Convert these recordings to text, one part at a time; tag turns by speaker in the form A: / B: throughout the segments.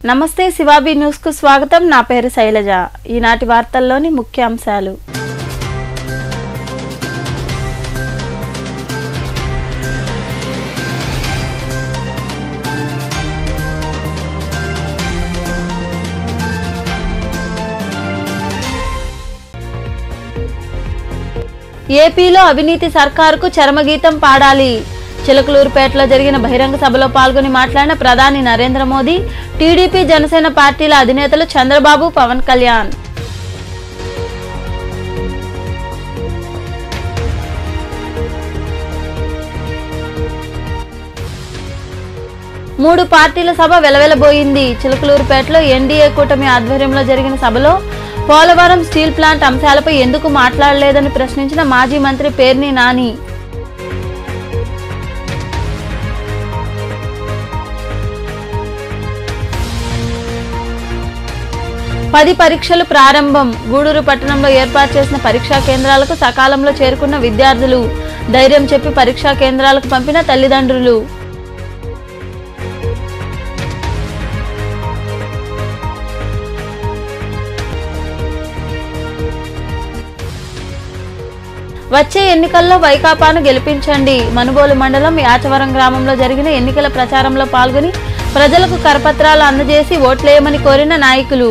A: నమస్తే శివాబీ న్యూస్ కు స్వాగతం నా పేరు శైలజ ఈనాటి వార్తల్లోని ముఖ్యాంశాలు ఏపీలో అవినీతి సర్కారుకు చరమగీతం పాడాలి చిలకలూరుపేటలో జరిగిన బహిరంగ సభలో పాల్గొని మాట్లాడిన ప్రధాని నరేంద్ర మోదీ టీడీపీ జనసేన పార్టీల అధినేతలు చంద్రబాబు పవన్ కళ్యాణ్ మూడు పార్టీల సభ వెలవెలబోయింది చిలకలూరుపేటలో ఎన్డీఏ కూటమి ఆధ్వర్యంలో జరిగిన సభలో పోలవరం స్టీల్ ప్లాంట్ అంశాలపై ఎందుకు మాట్లాడలేదని ప్రశ్నించిన మాజీ మంత్రి పేర్ని నాని పది పరీక్షలు ప్రారంభం గూడూరు పట్టణంలో ఏర్పాటు చేసిన పరీక్షా కేంద్రాలకు సకాలంలో చేరుకున్న విద్యార్థులు ధైర్యం చెప్పి పరీక్షా కేంద్రాలకు పంపిన తల్లిదండ్రులు వచ్చే ఎన్నికల్లో వైకాపాను గెలిపించండి మనుబోలు మండలం యాచవరం గ్రామంలో జరిగిన ఎన్నికల ప్రచారంలో పాల్గొని ప్రజలకు కరపత్రాలు అందజేసి ఓట్లేయమని కోరిన నాయకులు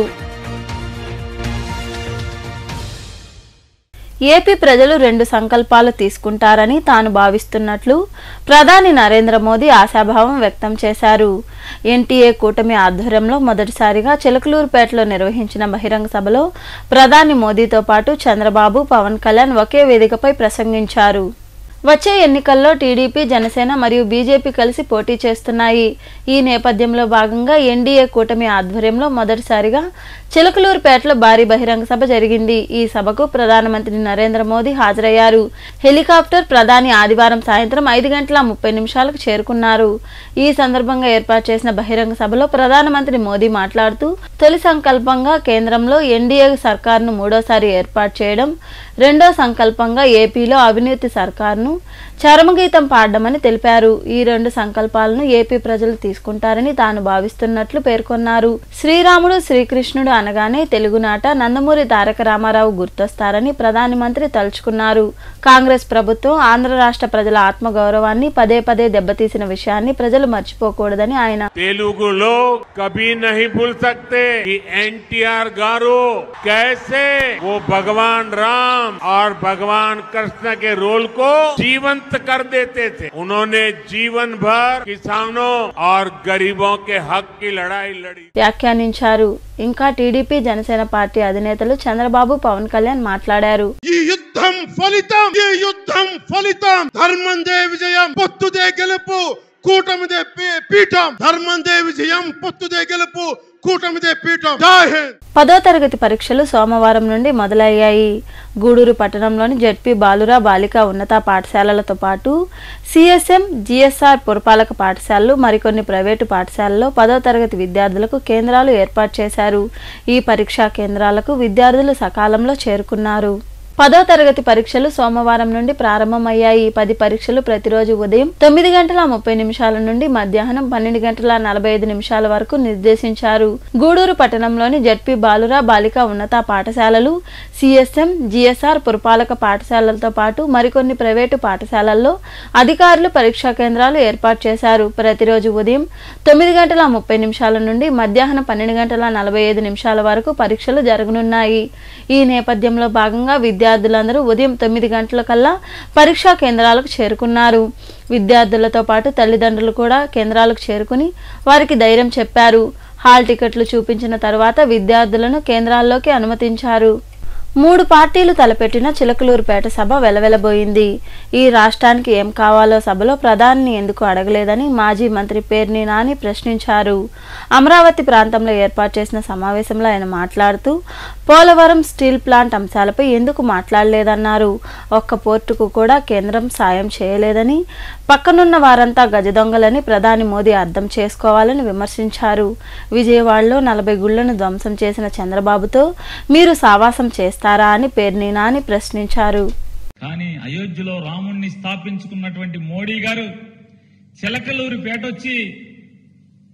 A: ఏపీ ప్రజలు రెండు సంకల్పాలు తీసుకుంటారని తాను భావిస్తున్నట్లు ప్రధాని నరేంద్ర మోదీ ఆశాభావం వ్యక్తం చేశారు ఎన్టీఏ కూటమి ఆధ్వర్యంలో మొదటిసారిగా చిలకలూరుపేటలో నిర్వహించిన బహిరంగ సభలో ప్రధాని మోదీతో పాటు చంద్రబాబు పవన్ కళ్యాణ్ ఒకే వేదికపై ప్రసంగించారు వచ్చే ఎన్నికల్లో టీడీపీ జనసేన మరియు బీజేపీ కలిసి పోటీ చేస్తున్నాయి ఈ నేపథ్యంలో భాగంగా ఎన్డీఏ కూటమి ఆధ్వర్యంలో మొదటిసారిగా చిలకలూరుపేటలో భారీ బహిరంగ సభ జరిగింది ఈ సభకు ప్రధానమంత్రి నరేంద్ర మోదీ హాజరయ్యారు హెలికాప్టర్ ప్రధాని ఆదివారం సాయంత్రం ఐదు గంటల ముప్పై నిమిషాలకు చేరుకున్నారు ఈ సందర్భంగా ఏర్పాటు చేసిన బహిరంగ సభలో ప్రధానమంత్రి మోదీ మాట్లాడుతూ తొలి సంకల్పంగా కేంద్రంలో ఎన్డీఏ సర్కార్ను మూడోసారి ఏర్పాటు చేయడం రెండో సంకల్పంగా ఏపీలో అవినీతి సర్కార్ను చరమగీతం పాడమని తెలిపారు ఈ రెండు సంకల్పాలను ఏపీ ప్రజలు తీసుకుంటారని తాను భావిస్తున్నట్లు పేర్కొన్నారు శ్రీరాముడు శ్రీకృష్ణుడు అనగానే తెలుగునాట నందమూరి తారక రామారావు గుర్తొస్తారని ప్రధాని మంత్రి తలుచుకున్నారు కాంగ్రెస్ ప్రభుత్వం ఆంధ్ర రాష్ట్ర ప్రజల ఆత్మగౌరవాన్ని పదే పదే దెబ్బతీసిన విషయాన్ని ప్రజలు మర్చిపోకూడదని ఆయన
B: तेलुगु लोग कभी नहीं भूल सकते कि एनटीआर गारू कैसे वो भगवान राम और भगवान कृष्ण के रोल को जीवंत कर देते थे उन्होंने जीवन भर किसानों और गरीबों के हक की लड़ाई लड़ी
A: వ్యాఖ్యానించారు ఇంకా టీడీపీ జనసేన పార్టీ అధినేతలు చంద్రబాబు పవన్ కళ్యాణ్ మాట్లాడారు
C: ఈ యుద్ధం ఫలితం ఈ యుద్ధం ఫలితం ధర్మందే విజయం పొత్తుదే గెలుపు కూటమిదే పీ- పీఠం ధర్మందే విజయం పొత్తుదే గెలుపు కూటమిదే పీఠం జై హింద్
A: పదో తరగతి పరీక్షలు సోమవారం నుండి మొదలయ్యాయి గూడూరు పట్టణంలోని జడ్పీ బాలురా బాలికా ఉన్నత పాఠశాలలతో పాటు సిఎస్ఎం జిఎస్ఆర్ పురపాలక పాఠశాలలు మరికొన్ని ప్రైవేటు పాఠశాలల్లో పదో తరగతి విద్యార్థులకు కేంద్రాలు ఏర్పాటు చేశారు ఈ పరీక్షా కేంద్రాలకు విద్యార్థులు సకాలంలో చేరుకున్నారు పదో తరగతి పరీక్షలు సోమవారం నుండి ప్రారంభమయ్యాయి పది పరీక్షలు ప్రతిరోజు ఉదయం తొమ్మిది గంటల ముప్పై నిమిషాల నుండి మధ్యాహ్నం పన్నెండు గంటల నలభై ఐదు నిమిషాల వరకు నిర్దేశించారు గూడూరు పట్టణంలోని జడ్పీ బాలురా బాలికా ఉన్నత పాఠశాలలు సిఎస్ఎం జిఎస్ఆర్ పురపాలక పాఠశాలలతో పాటు మరికొన్ని ప్రైవేటు పాఠశాలల్లో అధికారులు పరీక్షా కేంద్రాలు ఏర్పాటు చేశారు ప్రతిరోజు ఉదయం తొమ్మిది గంటల ముప్పై నిమిషాల నుండి మధ్యాహ్నం పన్నెండు గంటల నలభై ఐదు నిమిషాల వరకు పరీక్షలు జరగనున్నాయి ఈ నేపథ్యంలో భాగంగా విద్యార్థులందరూ ఉదయం తొమ్మిది గంటల కల్లా పరీక్షా కేంద్రాలకు చేరుకున్నారు విద్యార్థులతో పాటు తల్లిదండ్రులు కూడా కేంద్రాలకు చేరుకుని వారికి ధైర్యం చెప్పారు హాల్ టికెట్లు చూపించిన తర్వాత విద్యార్థులను కేంద్రాల్లోకి అనుమతించారు మూడు పార్టీలు తలపెట్టిన చిలకలూరుపేట సభ వెలవెలబోయింది ఈ రాష్ట్రానికి ఏం కావాలో సభలో ప్రధానిని ఎందుకు అడగలేదని మాజీ మంత్రి పేర్ని నాని ప్రశ్నించారు అమరావతి ప్రాంతంలో ఏర్పాటు చేసిన సమావేశంలో ఆయన మాట్లాడుతూ పోలవరం స్టీల్ ప్లాంట్ అంశాలపై ఎందుకు మాట్లాడలేదన్నారు ఒక్క పోర్టుకు కూడా కేంద్రం సాయం చేయలేదని పక్కనున్న వారంతా గజదొంగలని ప్రధాని మోదీ అర్థం చేసుకోవాలని విమర్శించారు విజయవాడలో నలభై గుళ్లను ధ్వంసం చేసిన చంద్రబాబుతో మీరు సావాసం చేస్తారా అని పేర్ని నాని ప్రశ్నించారు
D: కానీ అయోధ్యలో రాముణ్ణి స్థాపించుకున్నటువంటి మోడీ గారు చిలకలూరి పేటొచ్చి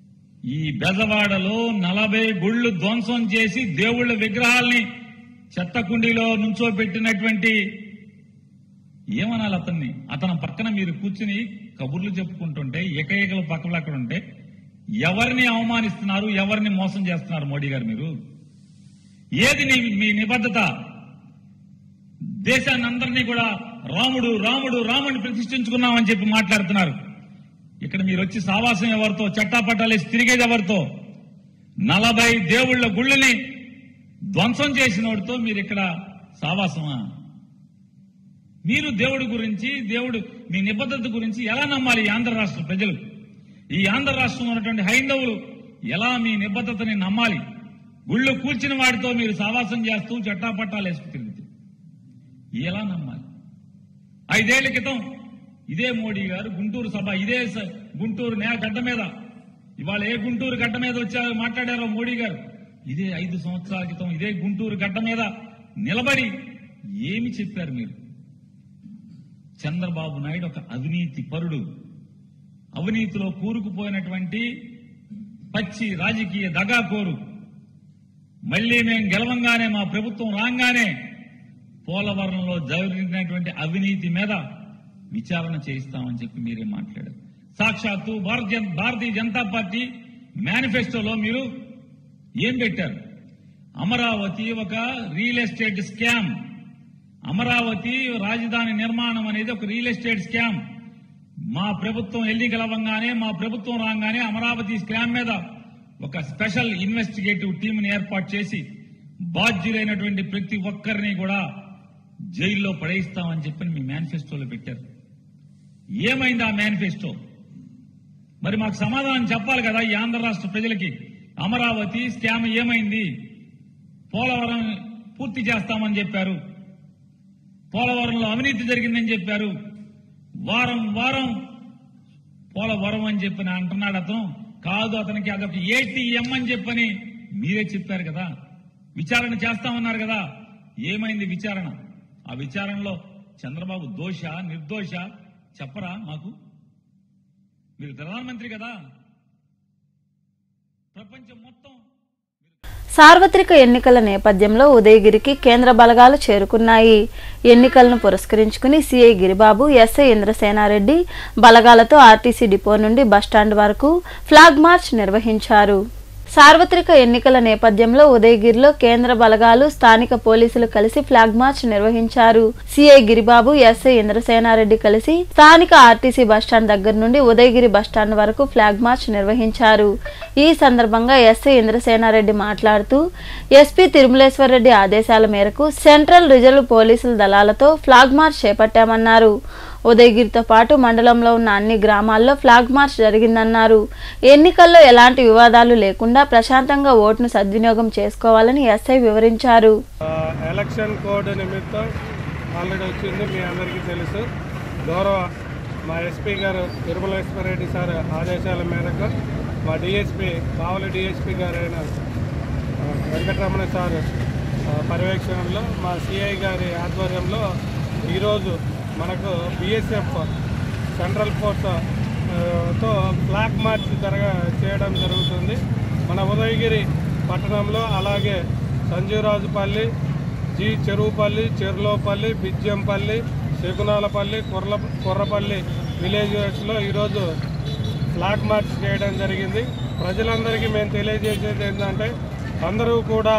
D: ఈ బెజవాడలో నలభై గుళ్ళు ధ్వంసం చేసి దేవుళ్ళ విగ్రహాల్ని చెత్త కుండీలో నుంచోబెట్టినటువంటి ఏమనాలి అతన్ని అతని పక్కన మీరు కూర్చుని కబుర్లు చెప్పుకుంటుంటే ఏకైకల పక్కలు అక్కడ ఉంటే ఎవరిని అవమానిస్తున్నారు ఎవరిని మోసం చేస్తున్నారు మోడీ గారు మీరు ఏది నీ- మీ నిబద్ధత దేశాన్ని అందరినీ కూడా రాముడు రాముడు రాముడిని ప్రతిష్ఠించుకున్నామని చెప్పి మాట్లాడుతున్నారు ఇక్కడ మీరు వచ్చి సావాసం ఎవరితో చట్టాపట్టాలేసి తిరిగేది ఎవరితో నలభై దేవుళ్ళ గుళ్ళని ధ్వంసం చేసినోడితో మీరు ఇక్కడ సావాసమా మీరు దేవుడి గురించి దేవుడు మీ నిబద్ధత గురించి ఎలా నమ్మాలి ఈ ఆంధ్ర రాష్ట్ర ప్రజలు ఈ ఆంధ్ర రాష్ట్రంలో ఉన్నటువంటి హైందవులు ఎలా మీ నిబద్ధతని నమ్మాలి గుళ్ళు కూల్చిన వాడితో మీరు సావాసం చేస్తూ చట్టాపట్టాలు వేసుకు తిరుగుతూ ఎలా నమ్మాలి ఐదేళ్ల క్రితం ఇదే మోడీ గారు గుంటూరు సభ ఇదే స- గుంటూరు నే గడ్డ మీద ఇవాళ ఏ గుంటూరు గడ్డ మీద వచ్చారో మాట్లాడారో మోడీ గారు ఇదే ఐదు సంవత్సరాల క్రితం ఇదే గుంటూరు గడ్డ మీద నిలబడి ఏమి చెప్పారు మీరు చంద్రబాబు నాయుడు ఒక అవినీతి పరుడు అవినీతిలో కూరుకుపోయినటువంటి పచ్చి రాజకీయ దగాకోరు మళ్లీ మేము గెలవంగానే మా ప్రభుత్వం రాగానే పోలవరంలో జరిగినటువంటి అవినీతి మీద విచారణ చేయిస్తామని చెప్పి మీరే మాట్లాడారు సాక్షాత్తు భారతీయ భారతీయ జనతా పార్టీ మేనిఫెస్టోలో మీరు ఏం పెట్టారు అమరావతి ఒక రియల్ ఎస్టేట్ స్కామ్ అమరావతి రాజధాని నిర్మాణం అనేది ఒక రియల్ ఎస్టేట్ స్కామ్ మా ప్రభుత్వం ఎన్నికలవ్వంగానే మా ప్రభుత్వం రాగానే అమరావతి స్కామ్ మీద ఒక స్పెషల్ ఇన్వెస్టిగేటివ్ టీంని ఏర్పాటు చేసి బాధ్యులైనటువంటి ప్రతి ఒక్కరిని కూడా జైల్లో పడేయిస్తామని చెప్పి మీ మేనిఫెస్టోలో పెట్టారు ఏమైంది ఆ మేనిఫెస్టో మరి మాకు సమాధానం చెప్పాలి కదా ఈ ఆంధ్ర రాష్ట్ర ప్రజలకి అమరావతి స్కామ్ ఏమైంది పోలవరం పూర్తి చేస్తామని చెప్పారు పోలవరంలో అవినీతి జరిగిందని చెప్పారు వారం వారం పోలవరం అని చెప్పని అంటున్నాడు అతను కాదు అతనికి అదొక ఏటీఎం అని చెప్పని మీరే చెప్పారు కదా విచారణ చేస్తామన్నారు కదా ఏమైంది విచారణ ఆ విచారణలో చంద్రబాబు దోష నిర్దోష చెప్పరా మాకు మీరు ప్రధానమంత్రి కదా ప్రపంచం మొత్తం
A: సార్వత్రిక ఎన్నికల నేపథ్యంలో ఉదయగిరికి కేంద్ర బలగాలు చేరుకున్నాయి ఎన్నికలను పురస్కరించుకుని సీఐ గిరిబాబు ఎస్ఐ ఇంద్రసేనారెడ్డి బలగాలతో ఆర్టీసీ డిపో నుండి బస్టాండ్ వరకు ఫ్లాగ్ మార్చ్ నిర్వహించారు సార్వత్రిక ఎన్నికల నేపథ్యంలో ఉదయగిరిలో కేంద్ర బలగాలు స్థానిక పోలీసులు కలిసి ఫ్లాగ్ మార్చ్ నిర్వహించారు సిఐ గిరిబాబు ఎస్ఐ ఇంద్రసేనారెడ్డి కలిసి స్థానిక ఆర్టీసీ బస్టాండ్ దగ్గర నుండి ఉదయగిరి బస్టాండ్ వరకు ఫ్లాగ్ మార్చ్ నిర్వహించారు ఈ సందర్భంగా ఎస్ఐ ఇంద్రసేనారెడ్డి మాట్లాడుతూ ఎస్పీ తిరుమలేశ్వరరెడ్డి ఆదేశాల మేరకు సెంట్రల్ రిజర్వ్ పోలీసుల దళాలతో ఫ్లాగ్ మార్చ్ చేపట్టామన్నారు ఉదయగిరితో పాటు మండలంలో ఉన్న అన్ని గ్రామాల్లో ఫ్లాగ్ మార్చ్ జరిగిందన్నారు ఎన్నికల్లో ఎలాంటి వివాదాలు లేకుండా ప్రశాంతంగా ఓటును సద్వినియోగం చేసుకోవాలని ఎస్ఐ వివరించారు
E: ఆ, ఎలక్షన్ కోడ్ నిమిత్తం ఆల్రెడీ వచ్చింది మీ అందరికీ తెలుసు గౌరవ మా ఎస్పీ గారు తిరుమలేశ్వరరెడ్డి సార్ ఆదేశాల మేరకు మా డిఎస్పీ కావలి డిఎస్పీ గారు అయిన ఆ, వెంకటరమణ సార్ ఆ, పర్యవేక్షణలో మా సిఐ గారి ఆధ్వర్యంలో ఈరోజు మనకు బిఎస్ఎఫ్ సెంట్రల్ ఫోర్స్ ఆ, తో ఫ్లాగ్ మార్చ్ జరగ చేయడం జరుగుతుంది మన ఉదయగిరి పట్టణంలో అలాగే సంజీవరాజుపల్లి జి చెరువుపల్లి చెర్లోపల్లి బిజ్జంపల్లి శకునాలపల్లి కొర్ల కొర్రపల్లి విలేజెస్లో ఈరోజు ఫ్లాగ్ మార్చ్ చేయడం జరిగింది ప్రజలందరికీ మేము తెలియజేసేది ఏంటంటే అందరూ కూడా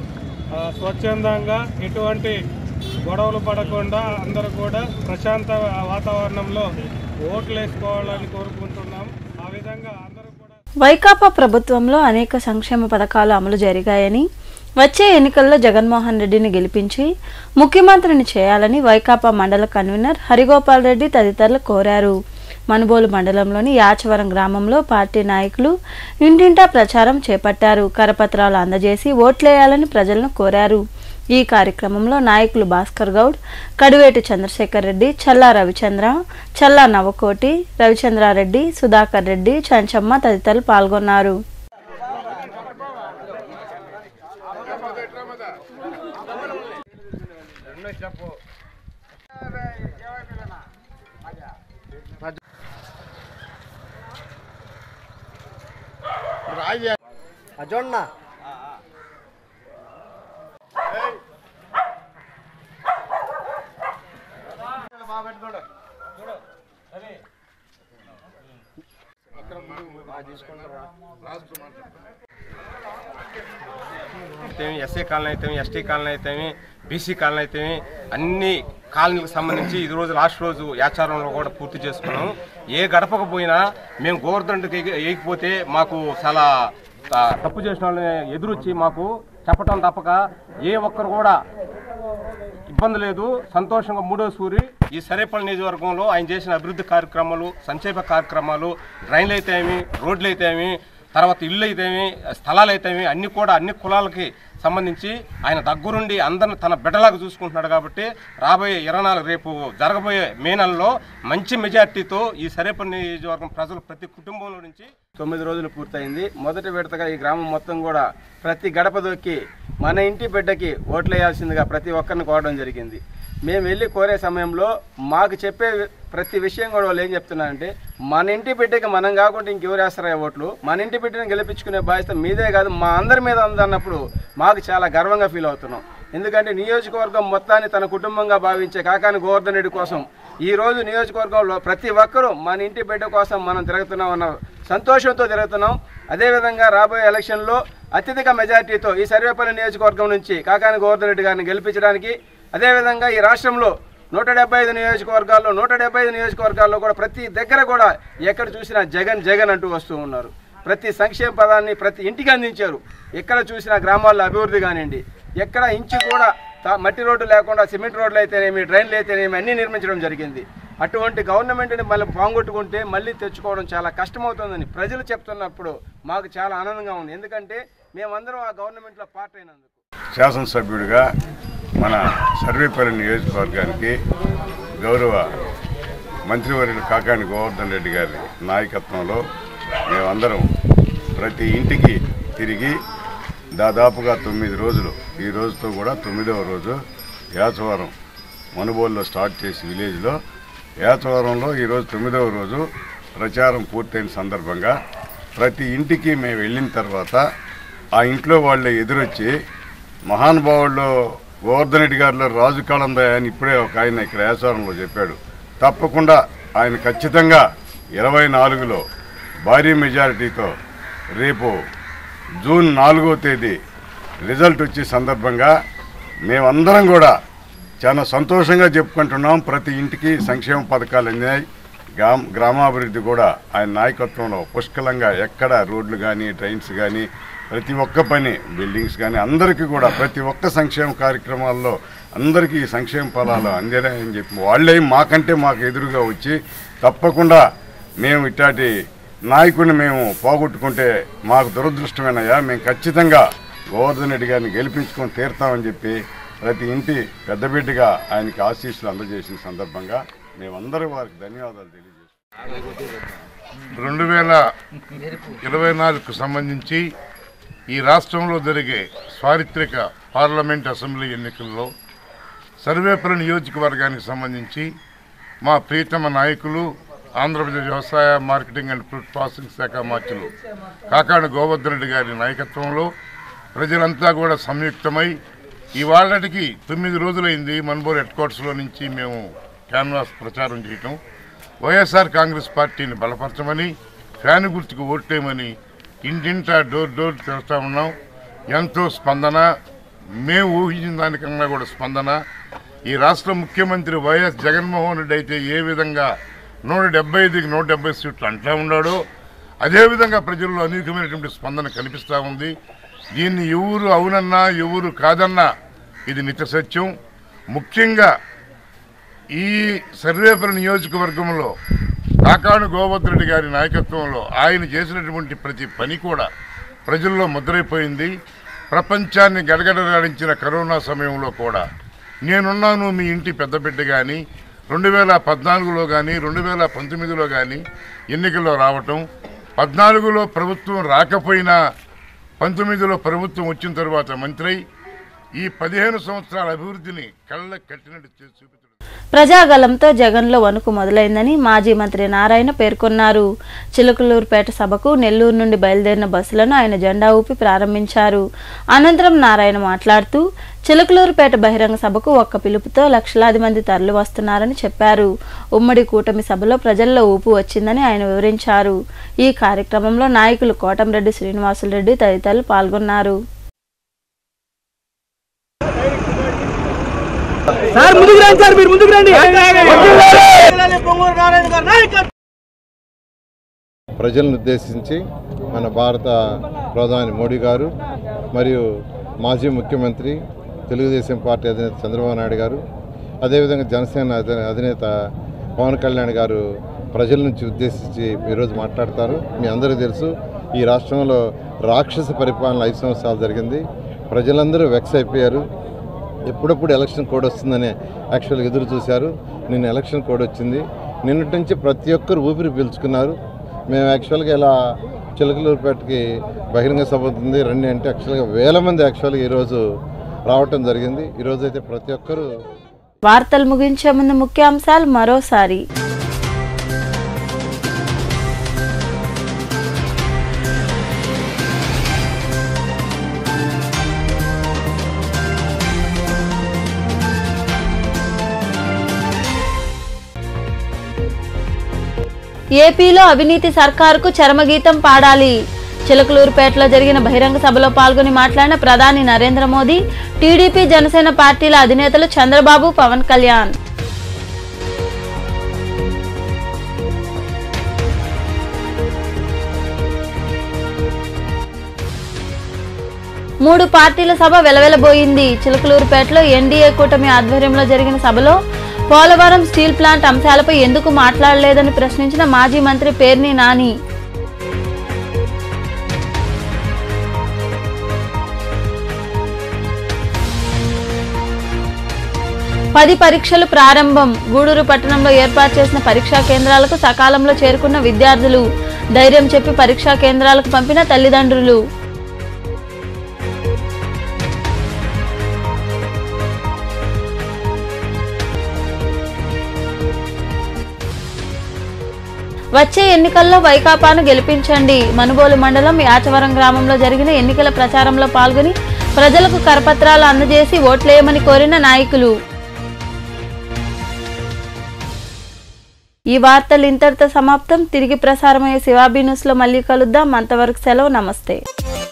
E: ఆ, స్వచ్ఛందంగా ఎటువంటి గొడవలు పడకుండా అందరూ కూడా ప్రశాంత వాతావరణంలో ఓట్లు వేసుకోవాలని కోరుకుంటున్నాం ఆ విధంగా అందరూ కూడా
A: వైకాపా ప్రభుత్వంలో అనేక సంక్షేమ పథకాలు అమలు జరిగాయని వచ్చే ఎన్నికల్లో జగన్మోహన్ రెడ్డిని గెలిపించి ముఖ్యమంత్రిని చేయాలని వైకాపా మండల కన్వీనర్ హరిగోపాల్ రెడ్డి తదితరులు కోరారు మనుబోలు మండలంలోని యాచవరం గ్రామంలో పార్టీ నాయకులు ఇంటింటా ప్రచారం చేపట్టారు కరపత్రాలు అందజేసి ఓట్లేయాలని ప్రజలను కోరారు ఈ కార్యక్రమంలో నాయకులు భాస్కర్ గౌడ్ కడివేటి చంద్రశేఖర్ రెడ్డి చల్లా రవిచంద్ర చల్లా నవకోటి రవిచంద్రారెడ్డి సుధాకర్ రెడ్డి చంచమ్మ తదితరులు పాల్గొన్నారు
F: జొన్న
G: అయితేమి ఎస్సీ కాలనీ అయితేమి ఎస్టీ కాలనీ అయితేమి బీసీ కాలనీ అయితేమి అన్ని కాలనీలకు సంబంధించి ఈ రోజు లాస్ట్ రోజు యాచారంలో కూడా పూర్తి చేసుకున్నాం ఏ గడపకు పోయినా మేము గోవర్ధనుడికి వేయకపోతే మాకు చాలా ఆ, తప్పు చేసిన వాళ్ళని ఎదురొచ్చి మాకు చెప్పటం తప్పక ఏ ఒక్కరు కూడా ఇబ్బంది లేదు సంతోషంగా మూడో సూరి ఈ సరేపల్లి నియోజకవర్గంలో ఆయన చేసిన అభివృద్ధి కార్యక్రమాలు సంక్షేమ కార్యక్రమాలు డ్రైన్లు అయితేమి రోడ్లు అయితేమి తర్వాత ఇల్లు అయితేమి స్థలాలు అయితేమి అన్ని కూడా అన్ని కులాలకి సంబంధించి ఆయన దగ్గరుండి అందరిని తన బిడ్డలాగా చూసుకుంటున్నాడు కాబట్టి రాబోయే ఇరవై నాలుగు రేపు జరగబోయే మే నెలలో మంచి మెజార్టీతో ఈ సరేపల్లి నియోజకవర్గం ప్రజలు ప్రతి కుటుంబంలో నుంచి
H: తొమ్మిది రోజులు పూర్తయింది మొదటి విడతగా ఈ గ్రామం మొత్తం కూడా ప్రతి గడప దొక్కి మన ఇంటి బిడ్డకి ఓట్లు వేయాల్సిందిగా ప్రతి ఒక్కరిని కోరడం జరిగింది మేము వెళ్ళి కోరే సమయంలో మాకు చెప్పే ప్రతి విషయం కూడా వాళ్ళు ఏం చెప్తున్నారంటే మన ఇంటి బిడ్డకి మనం కాకుండా ఇంకెవరు వేస్తారా ఓట్లు మన ఇంటి బిడ్డని గెలిపించుకునే బాధ్యత మీదే కాదు మా అందరి మీద ఉందన్నప్పుడు మాకు చాలా గర్వంగా ఫీల్ అవుతున్నాం ఎందుకంటే నియోజకవర్గం మొత్తాన్ని తన కుటుంబంగా భావించే కాకాని గోవర్ధన్ రెడ్డి కోసం ఈ రోజు నియోజకవర్గంలో ప్రతి ఒక్కరూ మన ఇంటి బిడ్డ కోసం మనం తిరుగుతున్నాం అన్న సంతోషంతో తిరుగుతున్నాం అదేవిధంగా రాబోయే ఎలక్షన్లో అత్యధిక మెజార్టీతో ఈ సర్వేపల్లి నియోజకవర్గం నుంచి కాకాని గోవర్ధన్ రెడ్డి గారిని గెలిపించడానికి అదేవిధంగా ఈ రాష్ట్రంలో నూట డెబ్బై ఐదు నియోజకవర్గాల్లో నూట డెబ్బై ఐదు నియోజకవర్గాల్లో కూడా ప్రతి దగ్గర కూడా ఎక్కడ చూసినా జగన్ జగన్ అంటూ వస్తూ ఉన్నారు ప్రతి సంక్షేమ పదాన్ని ప్రతి ఇంటికి అందించారు ఎక్కడ చూసినా గ్రామాల్లో అభివృద్ధి కానివ్వండి ఎక్కడ ఇంచు కూడా తా- మట్టి రోడ్డు లేకుండా సిమెంట్ రోడ్లు అయితేనేమి డ్రైన్లు అయితేనేమి అన్నీ నిర్మించడం జరిగింది అటువంటి గవర్నమెంట్ని మళ్ళీ పాంగొట్టుకుంటే మళ్ళీ తెచ్చుకోవడం చాలా కష్టమవుతుందని ప్రజలు చెప్తున్నప్పుడు మాకు చాలా ఆనందంగా ఉంది ఎందుకంటే మేమందరం ఆ గవర్నమెంట్లో పార్ట్ అయినందుకు
I: శాసనసభ్యుడిగా మన సర్వేపల్లి నియోజకవర్గానికి గౌరవ మంత్రివర్యులు కాకాని గోవర్ధన్ రెడ్డి గారి నాయకత్వంలో మేమందరం ప్రతి ఇంటికి తిరిగి దాదాపుగా తొమ్మిది రోజులు ఈ రోజుతో కూడా తొమ్మిదవ రోజు యాచవరం మనుబోలులో స్టార్ట్ చేసి విలేజ్లో యాచవరంలో ఈరోజు తొమ్మిదవ రోజు ప్రచారం పూర్తయిన సందర్భంగా ప్రతి ఇంటికి మేము వెళ్ళిన తర్వాత ఆ ఇంట్లో వాళ్ళే ఎదురొచ్చి మహానుభావుల్లో గోవర్ధన్ రెడ్డి గారిలో రాజు కాలందా అని ఇప్పుడే ఒక ఆయన ఇక్కడ యాచవరంలో చెప్పాడు తప్పకుండా ఆయన ఖచ్చితంగా ఇరవై నాలుగులో భారీ మెజారిటీతో రేపు జూన్ నాలుగో తేదీ రిజల్ట్ వచ్చే సందర్భంగా మేమందరం కూడా చాలా సంతోషంగా చెప్పుకుంటున్నాం ప్రతి ఇంటికి సంక్షేమ పథకాలు అందినాయి గ్రామ గ్రామాభివృద్ధి కూడా ఆయన నాయకత్వంలో పుష్కలంగా ఎక్కడ రోడ్లు కానీ ట్రైన్స్ కానీ ప్రతి ఒక్క పని బిల్డింగ్స్ కానీ అందరికీ కూడా ప్రతి ఒక్క సంక్షేమ కార్యక్రమాల్లో అందరికీ ఈ సంక్షేమ ఫలాలు అందినాయని చెప్పి వాళ్ళే మాకంటే మాకు ఎదురుగా వచ్చి తప్పకుండా మేము ఇట్లాంటి నాయకుడిని మేము పోగొట్టుకుంటే మాకు దురదృష్టమేనయ్యా మేము ఖచ్చితంగా గోవర్ధన్ రెడ్డి గారిని గెలిపించుకొని తీరుతామని చెప్పి ప్రతి ఇంటి పెద్ద బిడ్డగా ఆయనకి ఆశీస్సులు అందజేసిన సందర్భంగా మేమందరం వారికి ధన్యవాదాలు తెలియజేస్తున్నాం
J: రెండు వేల ఇరవై నాలుగుకు సంబంధించి ఈ రాష్ట్రంలో జరిగే చారిత్రక పార్లమెంట్ అసెంబ్లీ ఎన్నికల్లో సర్వేపల్లి నియోజకవర్గానికి సంబంధించి మా ప్రీతమ నాయకులు ఆంధ్రప్రదేశ్ వ్యవసాయ మార్కెటింగ్ అండ్ ఫుడ్ ప్రాసెసింగ్ శాఖ మార్చులు కాకాని గోవర్ధన్ రెడ్డి గారి నాయకత్వంలో ప్రజలంతా కూడా సంయుక్తమై ఇవాళకి తొమ్మిది రోజులైంది మన్బోర్ హెడ్ క్వార్టర్స్లో నుంచి మేము క్యాన్వాస్ ప్రచారం చేయటం వైఎస్ఆర్ కాంగ్రెస్ పార్టీని బలపరచమని ఫ్యాన్ గుర్తుకు ఓట్లేయమని ఇంటింటా డోర్ డోర్ తిరుగుతూ ఉన్నాం ఎంతో స్పందన మేము ఊహించిన దానికన్నా కూడా స్పందన ఈ రాష్ట్ర ముఖ్యమంత్రి వైఎస్ జగన్మోహన్ రెడ్డి అయితే ఏ విధంగా నూట డెబ్బై ఐదుకి నూట డెబ్బై సీట్లు అంటా ఉన్నాడో అదేవిధంగా ప్రజల్లో అనేకమైనటువంటి స్పందన కనిపిస్తూ ఉంది దీన్ని ఎవరు అవునన్నా ఎవరు కాదన్నా ఇది నిత్య సత్యం ముఖ్యంగా ఈ సర్వేపల్లి నియోజకవర్గంలో కాకాను గోవర్ధన్ రెడ్డి గారి నాయకత్వంలో ఆయన చేసినటువంటి ప్రతి పని కూడా ప్రజల్లో ముద్రైపోయింది ప్రపంచాన్ని గడగడలాడించిన కరోనా సమయంలో కూడా నేనున్నాను మీ ఇంటి పెద్ద బిడ్డ కానీ రెండు వేల పద్నాలుగులో కానీ రెండు వేల పంతొమ్మిదిలో కానీ ఎన్నికల్లో రావటం పద్నాలుగులో ప్రభుత్వం రాకపోయినా పంతొమ్మిదిలో ప్రభుత్వం వచ్చిన తర్వాత మంత్రి అయి ఈ పదిహేను సంవత్సరాల అభివృద్ధిని కళ్ళ కట్టినట్టు చేసి చూపించడం
A: ప్రజాగలంతో జగన్లో వణుకు మొదలైందని మాజీ మంత్రి నారాయణ పేర్కొన్నారు చిలుకలూరుపేట సభకు నెల్లూరు నుండి బయలుదేరిన బస్సులను ఆయన జెండా ఊపి ప్రారంభించారు అనంతరం నారాయణ మాట్లాడుతూ చిలుకలూరుపేట బహిరంగ సభకు ఒక్క పిలుపుతో లక్షలాది మంది తరలి వస్తున్నారని చెప్పారు ఉమ్మడి కూటమి సభలో ప్రజల్లో ఊపు వచ్చిందని ఆయన వివరించారు ఈ కార్యక్రమంలో నాయకులు కోటంరెడ్డి శ్రీనివాసులరెడ్డి తదితరులు పాల్గొన్నారు
F: ప్రజలను ఉద్దేశించి మన భారత ప్రధాని మోడీ గారు మరియు మాజీ ముఖ్యమంత్రి తెలుగుదేశం పార్టీ అధినేత చంద్రబాబు నాయుడు గారు అదేవిధంగా జనసేన అధి- అధినేత పవన్ కళ్యాణ్ గారు ప్రజల నుంచి ఉద్దేశించి ఈరోజు మాట్లాడతారు మీ అందరికీ తెలుసు ఈ రాష్ట్రంలో రాక్షస పరిపాలన ఐదు సంవత్సరాలు జరిగింది ప్రజలందరూ వెక్స్ అయిపోయారు ఎప్పుడప్పుడు ఎలక్షన్ కోడ్ వస్తుందని యాక్చువల్గా ఎదురు చూశారు నిన్న ఎలక్షన్ కోడ్ వచ్చింది నిన్నటి నుంచి ప్రతి ఒక్కరు ఊపిరి పీల్చుకున్నారు మేము యాక్చువల్గా ఇలా చిలకలూరుపేటకి బహిరంగ సభ ఉంది రండి అంటే యాక్చువల్గా వేల మంది యాక్చువల్గా ఈరోజు రావటం జరిగింది ఈరోజు అయితే ప్రతి ఒక్కరూ
A: వార్తలు ముగించే ముందు ముఖ్యాంశాలు మరోసారి ఏపీలో అవినీతి సర్కారుకు చరమగీతం పాడాలి చిలకలూరుపేటలో జరిగిన బహిరంగ సభలో పాల్గొని మాట్లాడిన ప్రధాని నరేంద్ర మోదీ టీడీపీ జనసేన పార్టీల అధినేతలు చంద్రబాబు పవన్ కళ్యాణ్ మూడు పార్టీల సభ వెలవెలబోయింది చిలకలూరుపేటలో ఎన్డీఏ కూటమి ఆధ్వర్యంలో జరిగిన సభలో పోలవరం స్టీల్ ప్లాంట్ అంశాలపై ఎందుకు మాట్లాడలేదని ప్రశ్నించిన మాజీ మంత్రి పేర్ని నాని పది పరీక్షలు ప్రారంభం గూడూరు పట్టణంలో ఏర్పాటు చేసిన పరీక్షా కేంద్రాలకు సకాలంలో చేరుకున్న విద్యార్థులు ధైర్యం చెప్పి పరీక్షా కేంద్రాలకు పంపిన తల్లిదండ్రులు వచ్చే ఎన్నికల్లో వైకాపాను గెలిపించండి మనుబోలు మండలం యాచవరం గ్రామంలో జరిగిన ఎన్నికల ప్రచారంలో పాల్గొని ప్రజలకు కరపత్రాలు అందజేసి ఓట్లేయమని కోరిన నాయకులు ఈ వార్తలు ఇంతటితో సమాప్తం తిరిగి ప్రసారమయ్యే శివాబీ న్యూస్లో మళ్ళీ కలుద్దాం అంతవరకు సెలవు నమస్తే